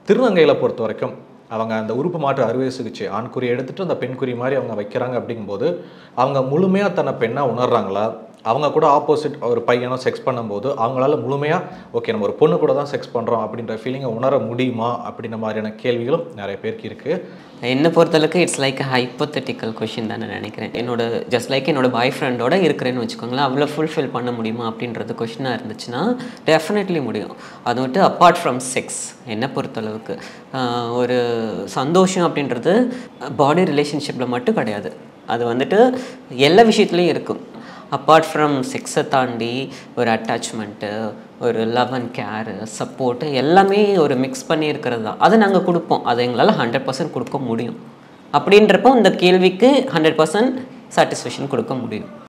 திருநங்கையில் பொறுத்த வரைக்கும் அவங்க அந்த உறுப்பு மாற்று அறுவை சிகிச்சை ஆண்குறி எடுத்துட்டு அந்த பெண்குறி மாதிரி அவங்க வைக்கிறாங்க அப்படிங்கும்போது அவங்க முழுமையாக தன்னை பெண்ணாக உணர்றாங்களா அவங்க கூட ஆப்போசிட் ஒரு பையனோ செக்ஸ் பண்ணும்போது அவங்களால முழுமையாக ஓகே நம்ம ஒரு பொண்ணு கூட தான் செக்ஸ் பண்ணுறோம் அப்படின்ற ஃபீலிங்கை உணர முடியுமா அப்படின்ற மாதிரியான கேள்விகளும் நிறைய பேருக்கு இருக்குது என்னை பொறுத்தளவுக்கு இட்ஸ் லைக் ஹைப்போத்தட்டிக்கல் கொஷின் தான் நான் நினைக்கிறேன் என்னோட ஜஸ்ட் லைக் என்னோட பாய் ஃப்ரெண்டோட இருக்கிறேன்னு வச்சுக்கோங்களேன் அவ்வளோ ஃபுல்ஃபில் பண்ண முடியுமா அப்படின்றது கொஷினாக இருந்துச்சுன்னா டெஃபினெட்லி முடியும் அது வந்துட்டு அப்பார்ட் ஃப்ரம் செக்ஸ் என்னை பொறுத்தளவுக்கு ஆஹ் ஒரு சந்தோஷம் அப்படின்றது பாடி ரிலேஷன்ஷிப்பில் மட்டும் கிடையாது அது வந்துட்டு எல்லா விஷயத்துலையும் இருக்கும் அப்பார்ட் ஃப்ரம் செக்ஸை தாண்டி ஒரு அட்டாச்மெண்ட்டு ஒரு லவ் அண்ட் கேரு சப்போர்ட்டு எல்லாமே ஒரு மிக்ஸ் பண்ணி இருக்கிறது தான் அதை நாங்கள் கொடுப்போம் அதை எங்களால் ஹண்ட்ரட் பர்சன்ட் கொடுக்க முடியும் அப்படின்றப்போ இந்த கேள்விக்கு ஹண்ட்ரட் பர்சன்ட் சாட்டிஸ்ஃபேக்ஷன் கொடுக்க முடியும்